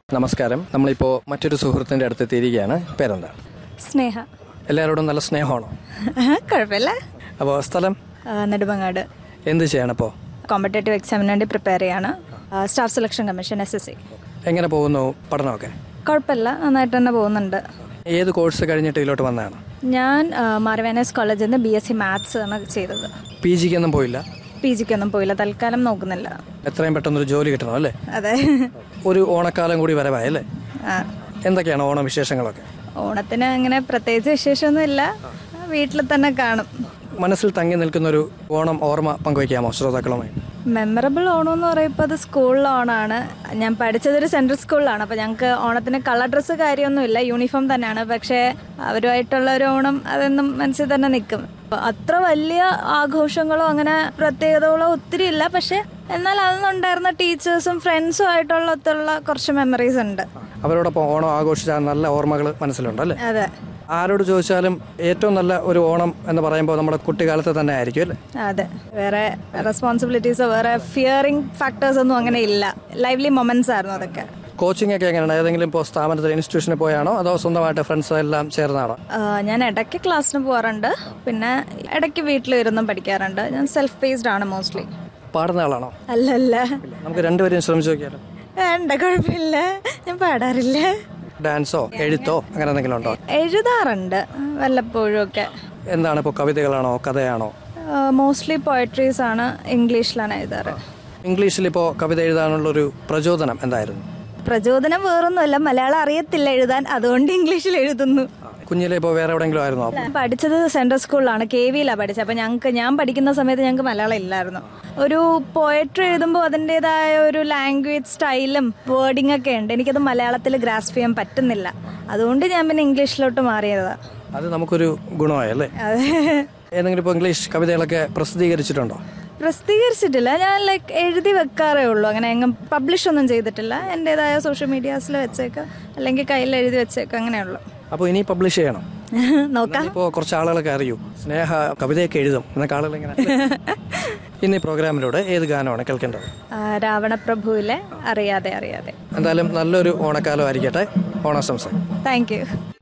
നമസ്കാരം നമ്മളിപ്പോൾ മറ്റൊരു സുഹൃത്തിൻ്റെ അടുത്ത് എത്തിയിരിക്കുകയാണ് പേരെന്താ സ്നേഹ എല്ലാവരോടും നല്ല സ്നേഹമാണോ കുഴപ്പമില്ല അപ്പോൾ സ്ഥലം ആ, നെടുമങ്ങാട് എന്ത് ചെയ്യണപ്പോൾ കോമ്പറ്റേറ്റീവ് എക്സാമിന് വേണ്ടി പ്രിപ്പയർ ചെയ്യാണ് ആ, staff selection commission S S C എങ്ങനെ പോകുന്നു പഠനമൊക്കെ കുഴപ്പമില്ല നന്നായിട്ട് തന്നെ പോകുന്നുണ്ട് ഏത് കോഴ്സ് കഴിഞ്ഞിട്ട് ഇതിലോട്ട് വന്നതാണ് ഞാൻ ആ, മാർവാനേസ് കോളേജിൽ നിന്ന് ബി എസ് സി മാത്സ് ആണ് ചെയ്തത് പി ജിക്കൊന്നും പോയില്ല പി ജിക്കൊന്നും പോയില്ല തൽക്കാലം നോക്കുന്നില്ല എത്രയും പെട്ടെന്നൊരു ജോലി കിട്ടണം അല്ലേ അതെ ഒരു ഓണക്കാലം കൂടി വരവായി അല്ലേ ആ. എന്തൊക്കെയാണ് ഓണ വിശേഷങ്ങളൊക്കെ ഓണത്തിന് അങ്ങനെ പ്രത്യേകിച്ച് വിശേഷമൊന്നുമില്ല വീട്ടിൽ തന്നെ കാണും മനസ്സിൽ തങ്ങി നിൽക്കുന്ന ഒരു ഓണം ഓർമ്മ പങ്കുവയ്ക്കാമോ ശ്രോതാക്കളുമായി മെമ്മറബിൾ ഓണം എന്ന് പറയുമ്പോൾ അത് സ്കൂളിൽ ഓണാണ് ഞാൻ പഠിച്ചതൊരു സെൻട്രൽ സ്കൂളിലാണ് അപ്പോൾ ഞങ്ങൾക്ക് ഓണത്തിന് കളർ ഡ്രസ്സ് കാര്യമൊന്നുമില്ല യൂണിഫോം തന്നെയാണ് പക്ഷേ അവരുമായിട്ടുള്ള ഒരു ഓണം അതെന്നും മനസ്സിൽ തന്നെ നിൽക്കും അപ്പൊ അത്ര വലിയ ആഘോഷങ്ങളോ അങ്ങനെ പ്രത്യേകതകളോ ഒത്തിരി ഇല്ല പക്ഷേ എന്നാൽ അന്നുണ്ടായിരുന്ന ടീച്ചേഴ്സും ഫ്രണ്ട്സും ആയിട്ടുള്ള ഒത്തുള്ള കുറച്ച് മെമ്മറീസ് ഉണ്ട് അവരോടൊപ്പം ഓണം ആഘോഷിച്ച നല്ല ഓർമ്മകൾ മനസ്സിലുണ്ട് അല്ലേ അതെ ആരോട് ചോദിച്ചാലും ഏറ്റവും നല്ല ഒരു ഓണം എന്ന് പറയുമ്പോൾ നമ്മുടെ കുട്ടിക്കാലത്ത് തന്നെ ആയിരിക്കും അല്ലേ അതെ വേറെ റെസ്പോൺസിബിലിറ്റീസോ വേറെ ഫിയറിംഗ് ഫാക്ടേഴ്സ് ഒന്നും അങ്ങനെ ഇല്ല ലൈവ്ലി മൊമെന്റ്സ് ആയിരുന്നു അതൊക്കെ കോച്ചിങ് ഒക്കെ എങ്ങനെയാണ് ഏതെങ്കിലും ഇപ്പോൾ സ്ഥാപനത്തിൽ ഇൻസ്റ്റിറ്റ്യൂഷനിൽ പോയാണോ അതോ സ്വന്തമായിട്ട് ഫ്രണ്ട്സ് എല്ലാം ചേർന്നാണോ ആ, ഞാൻ ഇടയ്ക്ക് ക്ലാസ്സിന് പോകാറുണ്ട് പിന്നെ ഇടയ്ക്ക് വീട്ടിലിരുന്നും പഠിക്കാറുണ്ട് ഞാൻ സെൽഫ് പേസ്ഡ് ആണ് മോസ്റ്റ്ലി പാടുന്ന ആളാണോ അല്ലല്ല നമുക്ക് രണ്ടുപേരും ശ്രമിച്ചു നോക്കിയാലോ വേണ്ട കുഴപ്പമില്ല ഞാൻ പാടാറില്ല ഡാൻസോ എഴുത്തോ അങ്ങനെ എന്തെങ്കിലും ഉണ്ടോ എഴുതാറുണ്ട് വല്ലപ്പോഴും ഒക്കെ എന്താണ് ഇപ്പോൾ കവിതകളാണോ കഥയാണോ മോസ്റ്റ്ലി പോയട്രീസ് ആണ് ഇംഗ്ലീഷിലാണ് എഴുതാറ് ഇംഗ്ലീഷിൽ ഇപ്പോൾ കവിത എഴുതാനുള്ളൊരു പ്രചോദനം എന്തായിരുന്നു പ്രചോദനം വേറൊന്നുമല്ല മലയാളം അറിയത്തില്ല എഴുതാൻ അതുകൊണ്ട് ഇംഗ്ലീഷിൽ എഴുതുന്നു കുഞ്ഞിലെ ഇപ്പോൾ വേറെ എവിടെയെങ്കിലും ആയിരുന്നോ ഞാൻ പഠിച്ചത് സെൻട്രൽ സ്കൂളിലാണ് കെ വിയിലാണ് പഠിച്ചത് അപ്പം ഞങ്ങൾക്ക് ഞാൻ പഠിക്കുന്ന സമയത്ത് ഞങ്ങൾക്ക് മലയാളം ഇല്ലായിരുന്നു ഒരു പോയട്രി എഴുതുമ്പോൾ അതിൻ്റെതായ ഒരു ലാംഗ്വേജ് സ്റ്റൈലും വേർഡിംഗ് ഒക്കെ ഉണ്ട് എനിക്കത് മലയാളത്തിൽ ഗ്രാസ്പ് ചെയ്യാൻ പറ്റുന്നില്ല അതുകൊണ്ട് ഞാൻ പിന്നെ ഇംഗ്ലീഷിലോട്ട് മാറിയതാണ് അത് നമുക്കൊരു ഗുണമായി അല്ലേ ഏതെങ്കിലും ഇപ്പോൾ ഇംഗ്ലീഷ് കവിതകളൊക്കെ പ്രസിദ്ധീകരിച്ചിട്ടുണ്ടോ പ്രസിദ്ധീകരിച്ചിട്ടില്ല ഞാൻ ലൈക്ക് എഴുതി വെക്കാറേ ഉള്ളൂ അങ്ങനെ എങ്ങും പബ്ലിഷ് ഒന്നും ചെയ്തിട്ടില്ല എൻ്റെതായ സോഷ്യൽ മീഡിയാസിൽ വെച്ചേക്കാം അല്ലെങ്കിൽ കയ്യിൽ എഴുതി വെച്ചേക്കാം അങ്ങനെയുള്ളൂ അപ്പോൾ ഇനി പബ്ലിഷ് ചെയ്യണം നോക്കാം ഇപ്പോൾ കുറച്ച് ആളുകളൊക്കെ അറിയൂ സ്നേഹ കവിതയൊക്കെ എഴുതും എന്നൊക്കെ ആളുകൾ ഇങ്ങനെ ഇന്ന് ഈ പ്രോഗ്രാമിലൂടെ ഏത് ഗാനമാണ് കേൾക്കേണ്ടത് ആ, രാവണപ്രഭുവിലെ അറിയാതെ അറിയാതെ എന്തായാലും നല്ലൊരു ഓണക്കാലം ആയിരിക്കട്ടെ ഓണാശംസ താങ്ക് യു